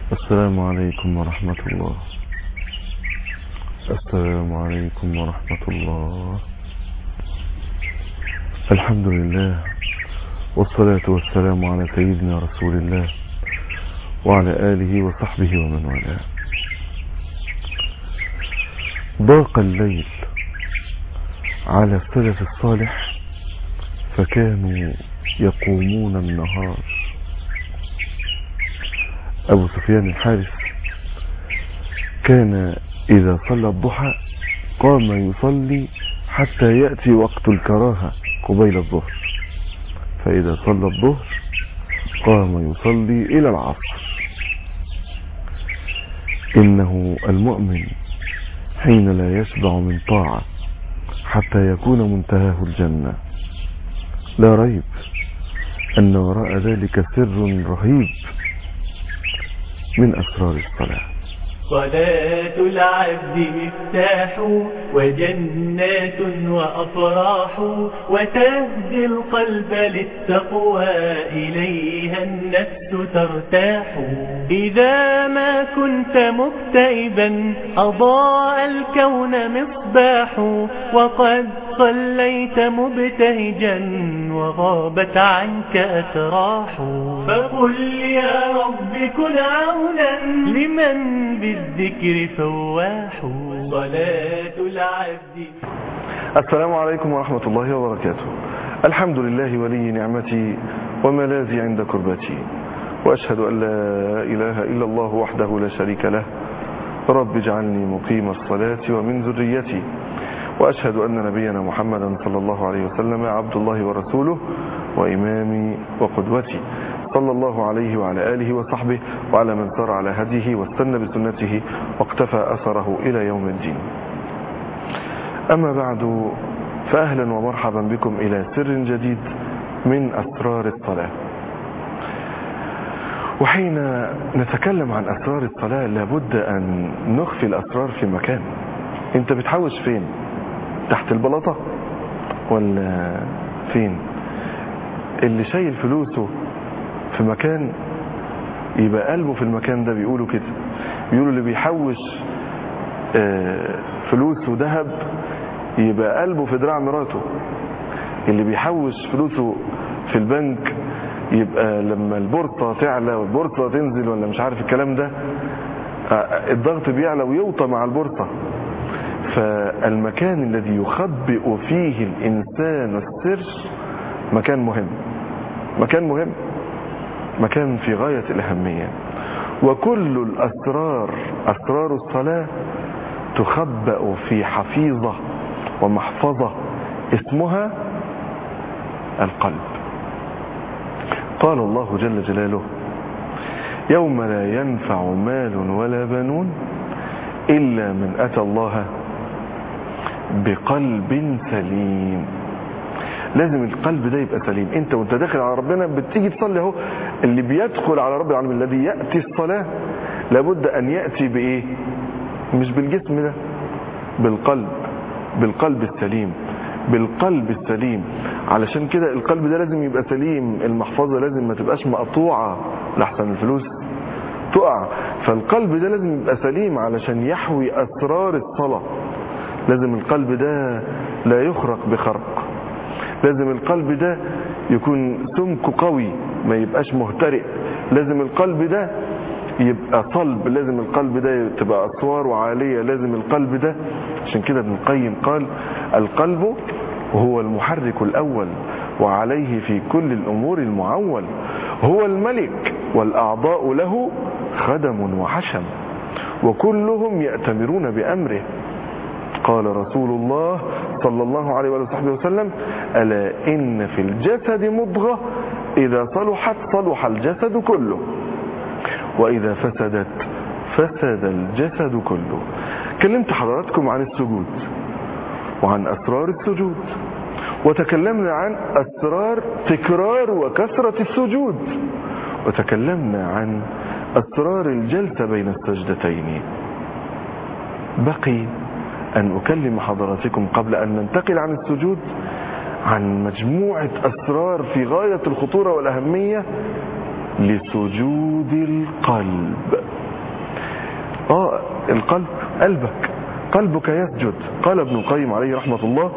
السلام عليكم ورحمة الله السلام عليكم ورحمة الله الحمد لله والصلاة والسلام على سيدنا رسول الله وعلى آله وصحبه ومن والاه ضاق الليل على السلف الصالح فكانوا يقومون النهار أبو سفيان الحارث كان إذا صلى الضحى قام يصلي حتى يأتي وقت الكراهة قبيل الظهر فإذا صلى الظهر قام يصلي إلى العصر إنه المؤمن حين لا يشبع من طاعة حتى يكون منتهاه الجنة لا ريب أن وراء ذلك سر رهيب من أسرار الصلاة صلاة العبد مفتاح وجنات وأفراح وتهدي القلب للتقوى إليها النفس ترتاح إذا ما كنت مكتئبا أضاء الكون مصباح وقد صليت مبتهجا وغابت عنك أتراح فقل يا رب كن عونا لمن بالذكر فواح صلاة العبد السلام عليكم ورحمة الله وبركاته الحمد لله ولي نعمتي وملاذي عند كربتي وأشهد أن لا إله إلا الله وحده لا شريك له رب اجعلني مقيم الصلاة ومن ذريتي وأشهد أن نبينا محمدا صلى الله عليه وسلم عبد الله ورسوله وإمامي وقدوتي صلى الله عليه وعلى آله وصحبه وعلى من سار على هديه واستنى بسنته واقتفى أثره إلى يوم الدين أما بعد فأهلا ومرحبا بكم إلى سر جديد من أسرار الصلاة وحين نتكلم عن أسرار الصلاة لابد أن نخفي الأسرار في مكان انت بتحوش فين تحت البلاطة ولا فين اللي شايل فلوسه في مكان يبقى قلبه في المكان ده بيقولوا كده بيقولوا اللي بيحوش فلوسه ذهب يبقى قلبه في دراع مراته اللي بيحوش فلوسه في البنك يبقى لما البورصة تعلى والبورصة تنزل ولا مش عارف الكلام ده الضغط بيعلى ويوطى مع البورصة فالمكان الذي يخبئ فيه الإنسان السر مكان مهم مكان مهم مكان في غاية الأهمية وكل الأسرار أسرار الصلاة تخبأ في حفيظة ومحفظة اسمها القلب قال الله جل جلاله يوم لا ينفع مال ولا بنون إلا من أتى الله بقلب سليم لازم القلب ده يبقى سليم انت وانت داخل على ربنا بتيجي تصلي اهو اللي بيدخل على رب العالمين الذي يأتي الصلاة لابد ان يأتي بايه مش بالجسم ده بالقلب بالقلب السليم بالقلب السليم علشان كده القلب ده لازم يبقى سليم المحفظة لازم ما تبقاش مقطوعة لحسن الفلوس تقع فالقلب ده لازم يبقى سليم علشان يحوي أسرار الصلاة لازم القلب ده لا يخرق بخرق لازم القلب ده يكون سمك قوي ما يبقاش مهترئ لازم القلب ده يبقى صلب لازم القلب ده تبقى أسواره عالية لازم القلب ده عشان كده ابن القيم قال القلب هو المحرك الأول وعليه في كل الأمور المعول هو الملك والأعضاء له خدم وحشم وكلهم يأتمرون بأمره قال رسول الله صلى الله عليه وصحبه وسلم ألا إن في الجسد مضغة إذا صلحت صلح الجسد كله وإذا فسدت فسد الجسد كله كلمت حضراتكم عن السجود وعن أسرار السجود وتكلمنا عن أسرار تكرار وكثرة السجود وتكلمنا عن أسرار الجلسة بين السجدتين بقي أن أكلم حضراتكم قبل أن ننتقل عن السجود عن مجموعة أسرار في غاية الخطورة والأهمية لسجود القلب اه القلب قلبك قلبك يسجد قال ابن القيم عليه رحمة الله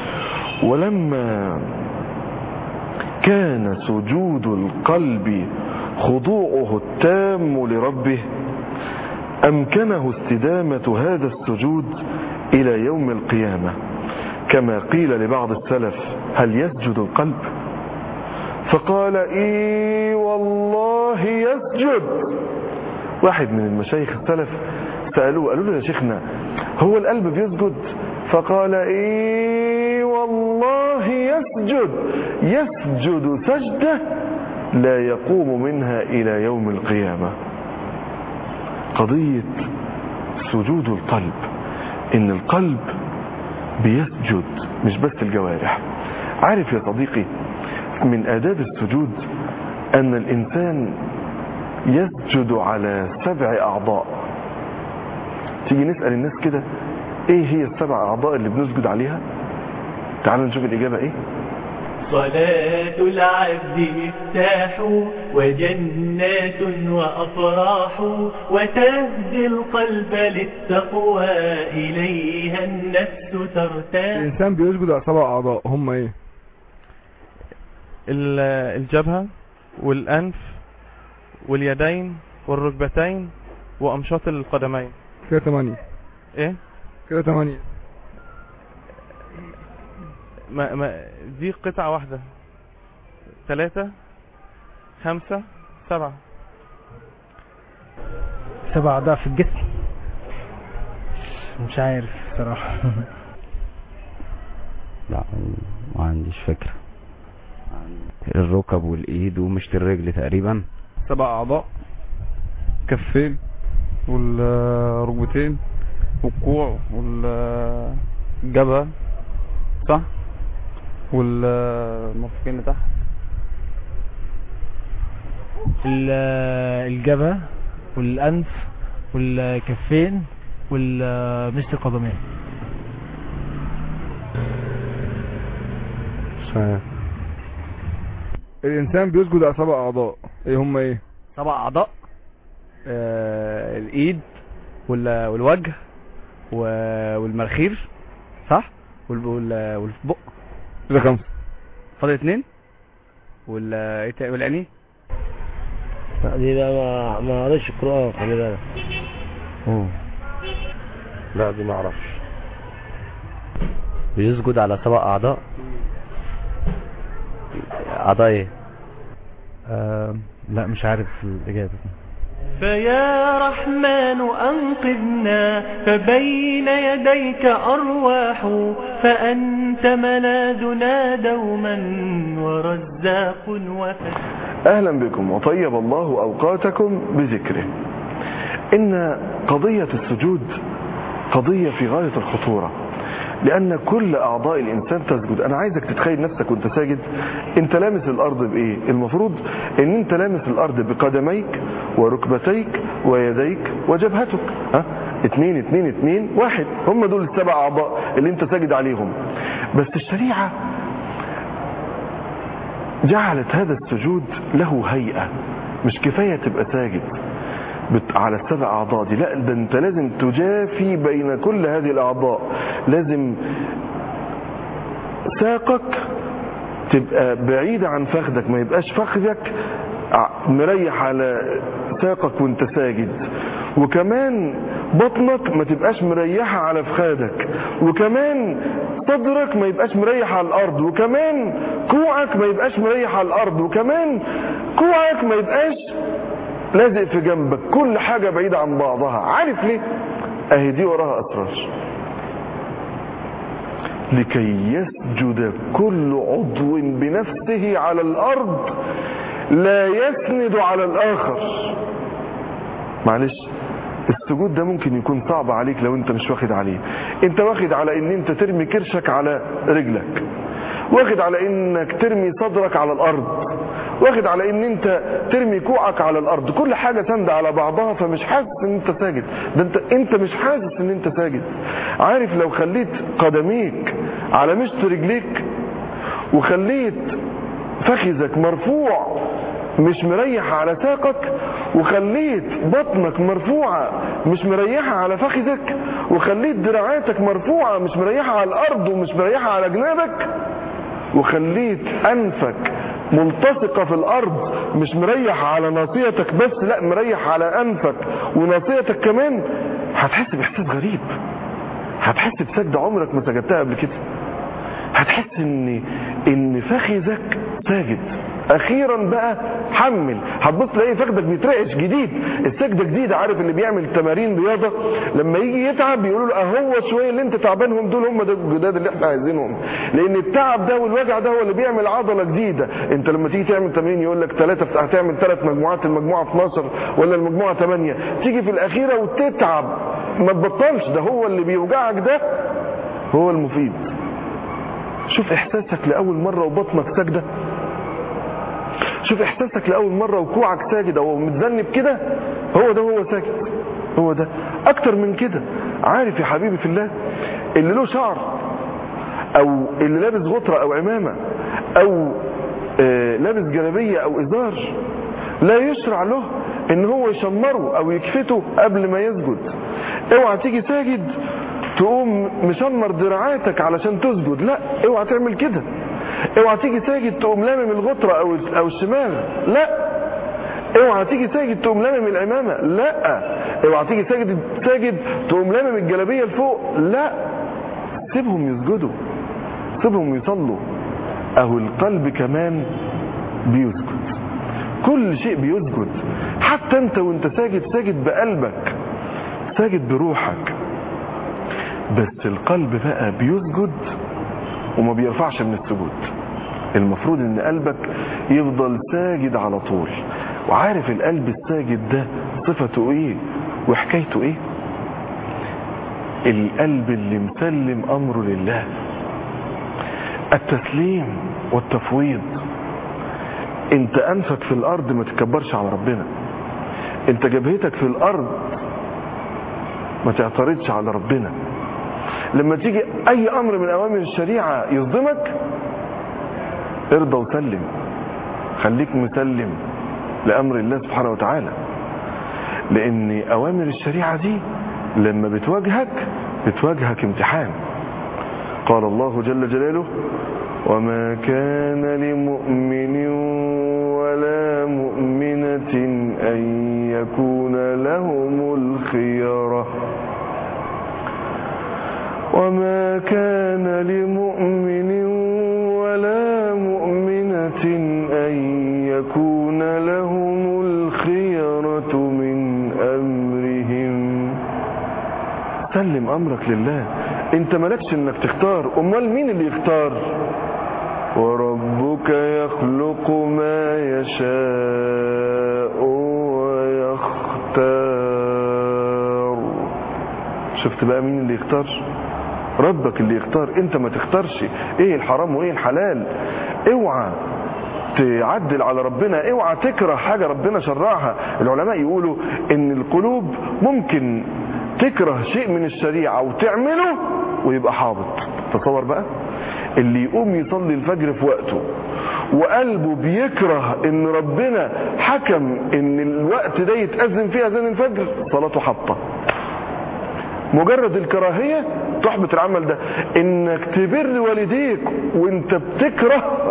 ولما كان سجود القلب خضوعه التام لربه أمكنه استدامة هذا السجود إلى يوم القيامة كما قيل لبعض السلف هل يسجد القلب فقال إي والله يسجد واحد من المشايخ السلف سألوه قالوا له يا شيخنا هو القلب بيسجد فقال إي والله يسجد يسجد سجدة لا يقوم منها إلى يوم القيامة قضية سجود القلب إن القلب بيسجد مش بس الجوارح عارف يا صديقي من آداب السجود أن الإنسان يسجد على سبع أعضاء تيجي نسأل الناس كده إيه هي السبع أعضاء اللي بنسجد عليها تعالوا نشوف الإجابة إيه صلاة العبد مفتاح وجنات وأفراح وتهدي القلب للتقوى إليها النفس ترتاح الانسان بيسجد على سبع اعضاء هم ايه ال- الجبهة والأنف واليدين والركبتين وأمشاط القدمين كده تمانية إيه؟ كده تمانية ما ما دي قطعة واحدة ثلاثة خمسة سبعة سبع أعضاء في الجسم مش عارف صراحة لا ما عنديش فكرة الركب والايد ومشط الرجل تقريبا سبع اعضاء كفين والركبتين والكوع والجبهة صح والمرفقين اللي تحت ال- الجبهة والأنف والكفين والمشط القدمين مش عارف الانسان بيسجد على سبع اعضاء ايه هم ايه سبع اعضاء آه الايد وال- والوجه و- والمرخير صح وال- وال- والبق كده خمسة فاضل اتنين وال ايه تاني؟ والعينين دي بقى ما ما قريتش القرآن خلي بالك لا دي ما اعرفش بيسجد على سبع أعضاء أعضاء إيه؟ آه لا مش عارف الإجابة فيا رحمن أنقذنا فبين يديك أرواح فأنت ملاذنا دوما ورزاق وفتح أهلا بكم وطيب الله أوقاتكم بذكره إن قضية السجود قضية في غاية الخطورة لأن كل أعضاء الإنسان تسجد أنا عايزك تتخيل نفسك وانت ساجد أنت لامس الأرض بإيه المفروض أن أنت لامس الأرض بقدميك وركبتيك ويديك وجبهتك ها اتنين اتنين اتنين واحد هم دول السبع أعضاء اللي أنت ساجد عليهم بس الشريعة جعلت هذا السجود له هيئة مش كفاية تبقى ساجد بت- على السبع أعضاء دي لا ده أنت لازم تجافي بين كل هذه الأعضاء لازم ساقك تبقى بعيدة عن فخذك ما يبقاش فخذك ع- مريح على ساقك وانت ساجد وكمان بطنك ما تبقاش مريحة على فخادك وكمان صدرك ما يبقاش مريح على الأرض وكمان كوعك ما يبقاش مريح على الأرض وكمان كوعك ما يبقاش لازق في جنبك كل حاجة بعيدة عن بعضها عارف ليه اهي دي وراها اسرار لكي يسجد كل عضو بنفسه على الارض لا يسند على الاخر معلش السجود ده ممكن يكون صعب عليك لو انت مش واخد عليه انت واخد على ان انت ترمي كرشك على رجلك واخد على انك ترمي صدرك على الارض واخد على ان انت ترمي كوعك على الارض كل حاجة سند على بعضها فمش حاسس ان انت ساجد ده انت انت مش حاسس ان انت ساجد عارف لو خليت قدميك على مشط رجليك وخليت فخذك مرفوع مش مريح على ساقك وخليت بطنك مرفوعة مش مريحة على فخذك وخليت دراعاتك مرفوعة مش مريحة على الأرض ومش مريحة على جنابك وخليت أنفك ملتصقة في الأرض مش مريح على ناصيتك بس لا مريح على أنفك وناصيتك كمان هتحس بإحساس غريب هتحس بسجدة عمرك ما سجدتها قبل كده هتحس ان ان فخذك ساجد اخيرا بقى حمل هتبص تلاقي فخذك بيترعش جديد السجده جديده عارف اللي بيعمل تمارين رياضه لما يجي يتعب يقولوا له اهو شويه اللي انت تعبانهم دول هم ده الجداد اللي احنا عايزينهم لان التعب ده والوجع ده هو اللي بيعمل عضله جديده انت لما تيجي تعمل تمرين يقول لك ثلاثه هتعمل ثلاث مجموعات المجموعه 12 ولا المجموعه 8 تيجي في الاخيره وتتعب ما تبطلش ده هو اللي بيوجعك ده هو المفيد شوف احساسك لاول مره وبطنك ساجده شوف احساسك لاول مره وكوعك ساجد او متذنب كده هو ده هو ساجد هو ده اكتر من كده عارف يا حبيبي في الله اللي له شعر او اللي لابس غطرة او عمامة او آه لابس جلابية او ازار لا يشرع له ان هو يشمره او يكفته قبل ما يسجد اوعى تيجي ساجد تقوم مشمر دراعاتك علشان تسجد لا اوعى تعمل كده اوعى تيجي ساجد تقوم لامم الغطرة او او الشمال لا اوعى تيجي ساجد تقوم لامم العمامة لا اوعى تيجي ساجد ساجد تقوم لامم الجلابية لفوق لا سيبهم يسجدوا سيبهم يصلوا اهو القلب كمان بيسجد كل شيء بيسجد حتى انت وانت ساجد ساجد بقلبك ساجد بروحك بس القلب بقى بيسجد وما بيرفعش من السجود المفروض ان قلبك يفضل ساجد على طول وعارف القلب الساجد ده صفته ايه وحكايته ايه القلب اللي مسلم امره لله التسليم والتفويض انت انفك في الارض ما تكبرش على ربنا انت جبهتك في الارض ما تعترضش على ربنا لما تيجي اي امر من اوامر الشريعة يصدمك ارضى وسلم خليك مسلم لامر الله سبحانه وتعالى لان اوامر الشريعة دي لما بتواجهك بتواجهك امتحان قال الله جل جلاله وما كان لمؤمن ولا مؤمنة أن يكون لهم الخيرة وما كان لمؤمن ولا مؤمنة أن يكون لهم الخيرة من أمرهم سلم أمرك لله انت مالكش انك تختار امال مين اللي يختار وربك يخلق ما يشاء ويختار شفت بقى مين اللي يختار ربك اللي يختار انت ما تختارش ايه الحرام وايه الحلال اوعى تعدل على ربنا اوعى تكره حاجة ربنا شرعها العلماء يقولوا ان القلوب ممكن تكره شيء من الشريعة وتعمله ويبقى حابط تصور بقى اللي يقوم يصلي الفجر في وقته وقلبه بيكره ان ربنا حكم ان الوقت ده يتأذن فيه اذان الفجر صلاته حطة مجرد الكراهية تحبط العمل ده انك تبر والديك وانت بتكره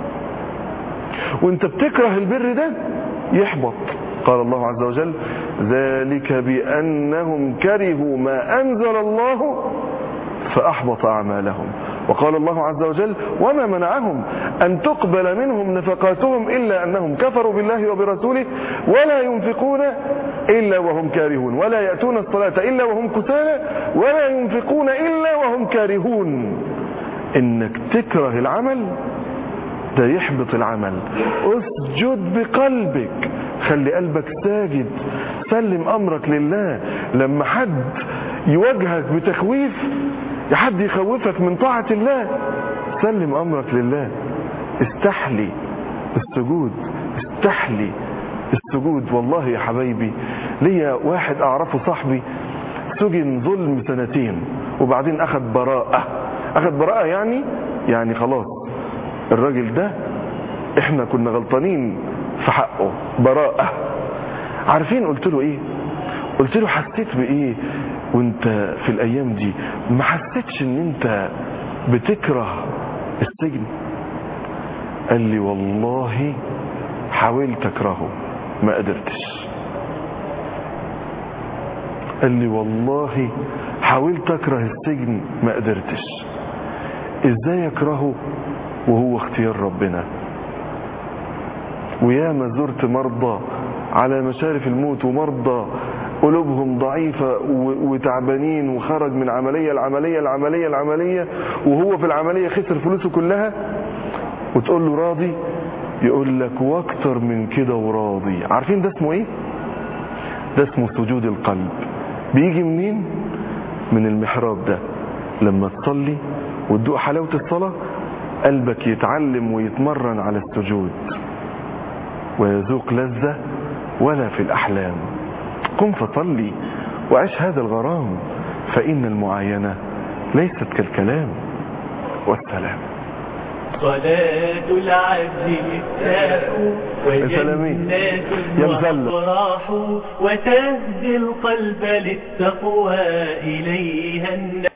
وانت بتكره البر ده يحبط قال الله عز وجل ذلك بأنهم كرهوا ما أنزل الله فأحبط أعمالهم وقال الله عز وجل وما منعهم أن تقبل منهم نفقاتهم إلا أنهم كفروا بالله وبرسوله ولا ينفقون إلا وهم كارهون ولا يأتون الصلاة إلا وهم كسالى ولا ينفقون إلا وهم كارهون إنك تكره العمل ده يحبط العمل اسجد بقلبك خلي قلبك ساجد سلم امرك لله لما حد يواجهك بتخويف حد يخوفك من طاعة الله سلم امرك لله استحلي السجود استحلي السجود والله يا حبايبي ليا واحد اعرفه صاحبي سجن ظلم سنتين وبعدين اخذ براءة اخذ براءة يعني يعني خلاص الراجل ده احنا كنا غلطانين في حقه براءة عارفين قلت له ايه قلت له حسيت بايه وانت في الايام دي ما حسيتش ان انت بتكره السجن قال لي والله حاولت اكرهه ما قدرتش قال لي والله حاولت اكره السجن ما قدرتش ازاي اكرهه وهو اختيار ربنا وياما زرت مرضى على مشارف الموت ومرضى قلوبهم ضعيفة و- وتعبانين وخرج من عملية العملية العملية العملية وهو في العملية خسر فلوسه كلها وتقول له راضي يقول لك واكتر من كده وراضي عارفين ده اسمه ايه ده اسمه سجود القلب بيجي منين من المحراب ده لما تصلي وتدوق حلاوة الصلاة قلبك يتعلم ويتمرن على السجود ويذوق لذة ولا في الأحلام قم فصلي وعيش هذا الغرام فإن المعاينة ليست كالكلام والسلام صلاة العبد مفتاح سلامين. وجنات يا مزلة. وأفراح وتهدي القلب للتقوى إليها الناس